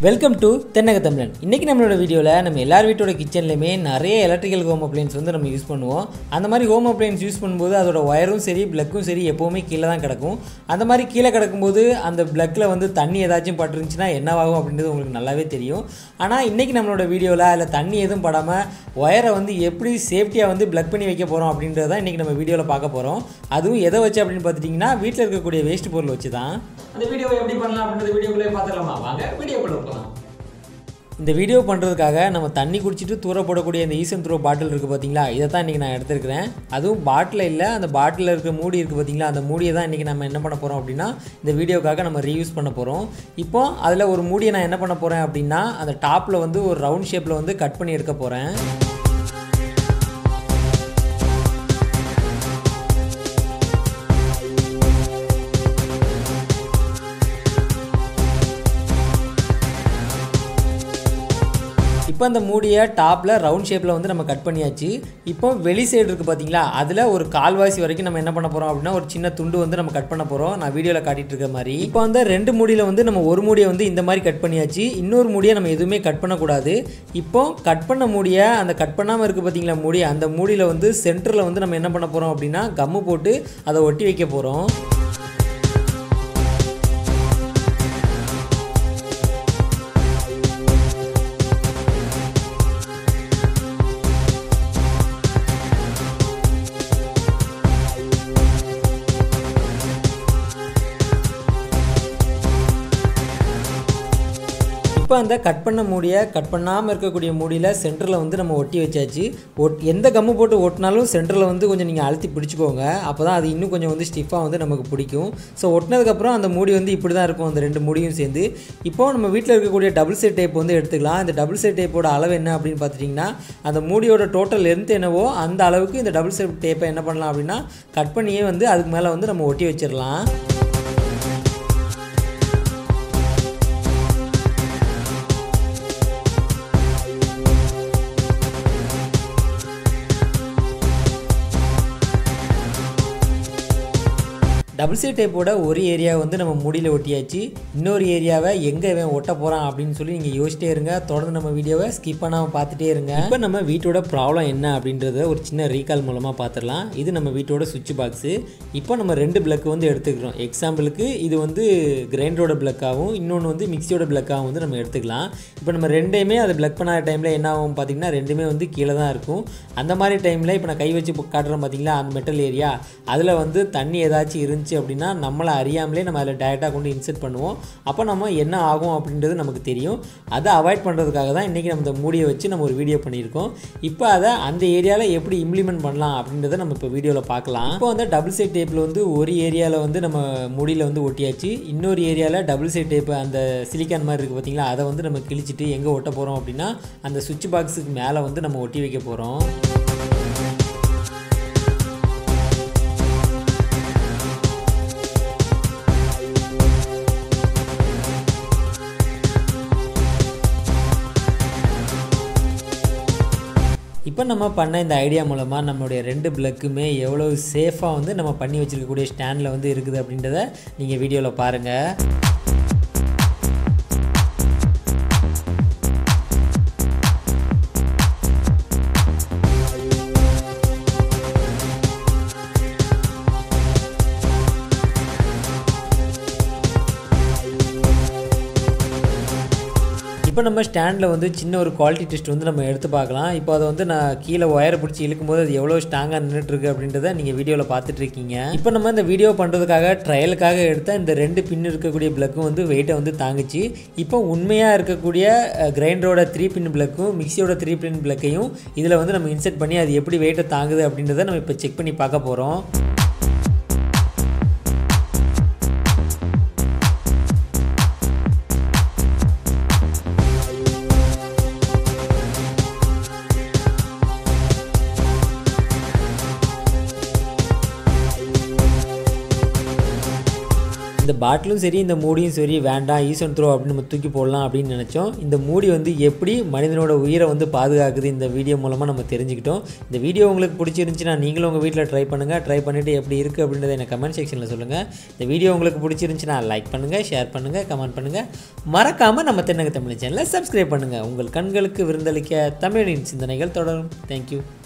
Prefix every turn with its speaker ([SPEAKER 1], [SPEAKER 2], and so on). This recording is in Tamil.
[SPEAKER 1] வெல்கம் டு தென்னக தமிழன் இன்றைக்கி நம்மளோட வீடியோவில் நம்ம எல்லார் வீட்டோட கிச்சன்லையுமே நிறைய எலக்ட்ரிக்கல் ஹோம் அப்ளைன்ஸ் வந்து நம்ம யூஸ் பண்ணுவோம் அந்த மாதிரி ஹோம் அப்ளைன்ஸ் யூஸ் பண்ணும்போது அதோட ஒயரும் சரி ப்ளக்கும் சரி எப்போவுமே கீழே தான் கிடக்கும் அந்த மாதிரி கீழே கிடக்கும்போது அந்த ப்ளக்கில் வந்து தண்ணி ஏதாச்சும் பட்டுருந்துச்சுன்னா என்னவாகும் அப்படின்றது உங்களுக்கு நல்லாவே தெரியும் ஆனால் இன்றைக்கி நம்மளோட வீடியோவில் அதில் தண்ணி எதுவும் படாமல் ஒயரை வந்து எப்படி சேஃப்டியாக வந்து ப்ளக் பண்ணி வைக்க போகிறோம் அப்படின்றத தான் இன்றைக்கி நம்ம வீடியோவில் பார்க்க போகிறோம் அதுவும் எதை வச்சு அப்படின்னு பார்த்துட்டிங்கன்னா வீட்டில் இருக்கக்கூடிய வேஸ்ட் பொருள் வச்சு தான் அந்த வீடியோவை எப்படி பண்ணலாம் அப்படின்றது வீடியோக்குள்ளே பார்த்துடலாமா வாங்க வீடியோக்குள்ளே போகலாம் இந்த வீடியோ பண்ணுறதுக்காக நம்ம தண்ணி குடிச்சிட்டு தூர போடக்கூடிய இந்த ஈசன் த்ரோ பாட்டில் இருக்குது பார்த்தீங்களா இதை தான் இன்றைக்கி நான் எடுத்துருக்கிறேன் அதுவும் பாட்டில் இல்லை அந்த பாட்டிலில் இருக்க மூடி இருக்குது பார்த்தீங்களா அந்த மூடியை தான் இன்றைக்கி நம்ம என்ன பண்ண போகிறோம் அப்படின்னா இந்த வீடியோக்காக நம்ம ரீயூஸ் பண்ண போகிறோம் இப்போ அதில் ஒரு மூடியை நான் என்ன பண்ண போகிறேன் அப்படின்னா அந்த டாப்பில் வந்து ஒரு ரவுண்ட் ஷேப்பில் வந்து கட் பண்ணி எடுக்க போகிறேன் இப்போ அந்த மூடியை டாப்பில் ரவுண்ட் ஷேப்பில் வந்து நம்ம கட் பண்ணியாச்சு இப்போ வெளி சைடு இருக்குது பார்த்தீங்களா அதில் ஒரு கால்வாசி வரைக்கும் நம்ம என்ன பண்ண போகிறோம் அப்படின்னா ஒரு சின்ன துண்டு வந்து நம்ம கட் பண்ண போகிறோம் நான் வீடியோவில் காட்டிட்டு இருக்க மாதிரி இப்போ வந்து ரெண்டு மூடியில் வந்து நம்ம ஒரு மூடியை வந்து இந்த மாதிரி கட் பண்ணியாச்சு இன்னொரு மூடியை நம்ம எதுவுமே கட் பண்ணக்கூடாது இப்போ கட் பண்ண மூடியை அந்த கட் பண்ணாமல் இருக்குது பார்த்தீங்களா மூடி அந்த மூடியில் வந்து சென்டரில் வந்து நம்ம என்ன பண்ண போகிறோம் அப்படின்னா கம்மு போட்டு அதை ஒட்டி வைக்க போகிறோம் இப்போ அந்த கட் பண்ண மூடியை கட் பண்ணாமல் இருக்கக்கூடிய மூடியில் சென்டரில் வந்து நம்ம ஒட்டி வச்சாச்சு ஒட் எந்த கம்மு போட்டு ஒட்டினாலும் சென்டரில் வந்து கொஞ்சம் நீங்கள் அழுத்தி பிடிச்சிக்கோங்க அப்போ தான் அது இன்னும் கொஞ்சம் வந்து ஸ்டிஃபாக வந்து நமக்கு பிடிக்கும் ஸோ ஒட்டினதுக்கப்புறம் அந்த மூடி வந்து இப்படி தான் இருக்கும் அந்த ரெண்டு மூடியும் சேர்ந்து இப்போது நம்ம வீட்டில் இருக்கக்கூடிய டபுள் செட் டேப் வந்து எடுத்துக்கலாம் இந்த டபுள் செட் டேப்போட அளவு என்ன அப்படின்னு பார்த்துட்டிங்கன்னா அந்த மூடியோட டோட்டல் லென்த் என்னவோ அந்த அளவுக்கு இந்த டபுள் செட் டேப்பை என்ன பண்ணலாம் அப்படின்னா கட் பண்ணியே வந்து அதுக்கு மேலே வந்து நம்ம ஒட்டி வச்சிடலாம் டபுள் சைட் டேப்போட ஒரு ஏரியா வந்து நம்ம முடியில் ஒட்டியாச்சு இன்னொரு ஏரியாவை எங்கே இவன் ஒட்ட போகிறான் அப்படின்னு சொல்லி நீங்கள் யோசிச்சிட்டே இருங்க தொடர்ந்து நம்ம வீடியோவை ஸ்கிப் பண்ணாமல் பார்த்துட்டே இருங்க இப்போ நம்ம வீட்டோட ப்ராப்ளம் என்ன அப்படின்றத ஒரு சின்ன ரீகால் மூலமாக பார்த்துடலாம் இது நம்ம வீட்டோட சுவிட்ச் பாக்ஸு இப்போ நம்ம ரெண்டு பிளக் வந்து எடுத்துக்கிறோம் எக்ஸாம்பிளுக்கு இது வந்து கிரைண்டரோட பிளக்காகவும் இன்னொன்று வந்து மிக்சியோட பிளக்காகவும் வந்து நம்ம எடுத்துக்கலாம் இப்போ நம்ம ரெண்டையுமே அதை பிளக் பண்ணாத டைமில் என்ன ஆகும் பார்த்தீங்கன்னா ரெண்டுமே வந்து கீழே தான் இருக்கும் அந்த மாதிரி டைமில் இப்போ நான் கை வச்சு காட்டுறேன் பார்த்தீங்களா அந்த மெட்டல் ஏரியா அதில் வந்து தண்ணி ஏதாச்சும் இருந்துச்சு அப்படின்னா நம்மளை அறியாமலே நம்ம அதில் டேரெக்டாக கொண்டு இன்செர்ட் பண்ணுவோம் அப்போ நம்ம என்ன ஆகும் அப்படின்றது நமக்கு தெரியும் அதை அவாய்ட் பண்ணுறதுக்காக தான் இன்றைக்கி நம்ம இந்த மூடியை வச்சு நம்ம ஒரு வீடியோ பண்ணியிருக்கோம் இப்போ அதை அந்த ஏரியாவில் எப்படி இம்ப்ளிமெண்ட் பண்ணலாம் அப்படின்றத நம்ம இப்போ வீடியோவில் பார்க்கலாம் இப்போ வந்து டபுள் சைட் டேப்பில் வந்து ஒரு ஏரியாவில் வந்து நம்ம மூடியில் வந்து ஒட்டியாச்சு இன்னொரு ஏரியாவில் டபுள் சைட் டேப் அந்த சிலிக்கான் மாதிரி இருக்குது பார்த்தீங்களா அதை வந்து நம்ம கிழிச்சிட்டு எங்கே ஒட்ட போகிறோம் அப்படின்னா அந்த சுவிட்ச் பாக்ஸுக்கு மேலே வந்து நம்ம ஒட்டி வைக்க போகிறோம் இப்போ நம்ம பண்ண இந்த ஐடியா மூலமாக நம்மளுடைய ரெண்டு பிளக்குமே எவ்வளோ சேஃபாக வந்து நம்ம பண்ணி வச்சுருக்கக்கூடிய ஸ்டாண்டில் வந்து இருக்குது அப்படின்றத நீங்கள் வீடியோவில் பாருங்கள் இப்போ நம்ம ஸ்டாண்டில் வந்து சின்ன ஒரு குவாலிட்டி டெஸ்ட் வந்து நம்ம எடுத்து பார்க்கலாம் இப்போ அதை வந்து நான் கீழே ஒயரை பிடிச்சி இழுக்கும்போது அது எவ்வளோ ஸ்ட்ராங்காக நின்றுட்டுருக்கு அப்படின்றத நீங்கள் வீடியோவில் பார்த்துட்டு இருக்கீங்க இப்போ நம்ம இந்த வீடியோ பண்ணுறதுக்காக ட்ரையலுக்காக எடுத்த இந்த ரெண்டு பின் இருக்கக்கூடிய பிளக்கும் வந்து வெயிட்டை வந்து தாங்குச்சு இப்போ உண்மையாக இருக்கக்கூடிய கிரைண்டரோட த்ரீ பின் பிளக்கும் மிக்சியோட த்ரீ பின் பிளக்கையும் இதில் வந்து நம்ம இன்செர்ட் பண்ணி அது எப்படி வெயிட்டை தாங்குது அப்படின்றத நம்ம இப்போ செக் பண்ணி பார்க்க போகிறோம் இந்த பாட்டிலும் சரி இந்த மூடியும் சரி வேண்டாம் ஈசன் த்ரோ அப்படின்னு நம்ம தூக்கி போடலாம் அப்படின்னு நினச்சோம் இந்த மூடி வந்து எப்படி மனிதனோட உயிரை வந்து பாதுகாக்குது இந்த வீடியோ மூலமாக நம்ம தெரிஞ்சுக்கிட்டோம் இந்த வீடியோ உங்களுக்கு பிடிச்சிருந்துச்சுன்னா நீங்களும் உங்கள் வீட்டில் ட்ரை பண்ணுங்கள் ட்ரை பண்ணிவிட்டு எப்படி இருக்குது அப்படின்றத எனக்கு கமெண்ட் செக்ஷனில் சொல்லுங்கள் இந்த வீடியோ உங்களுக்கு பிடிச்சிருந்துச்சுன்னா லைக் பண்ணுங்கள் ஷேர் பண்ணுங்கள் கமெண்ட் பண்ணுங்கள் மறக்காமல் நம்ம தென்னக தமிழ் சேனலை சப்ஸ்கிரைப் பண்ணுங்கள் உங்கள் கண்களுக்கு விருந்தளிக்க தமிழின் சிந்தனைகள் தொடரும் தேங்க்யூ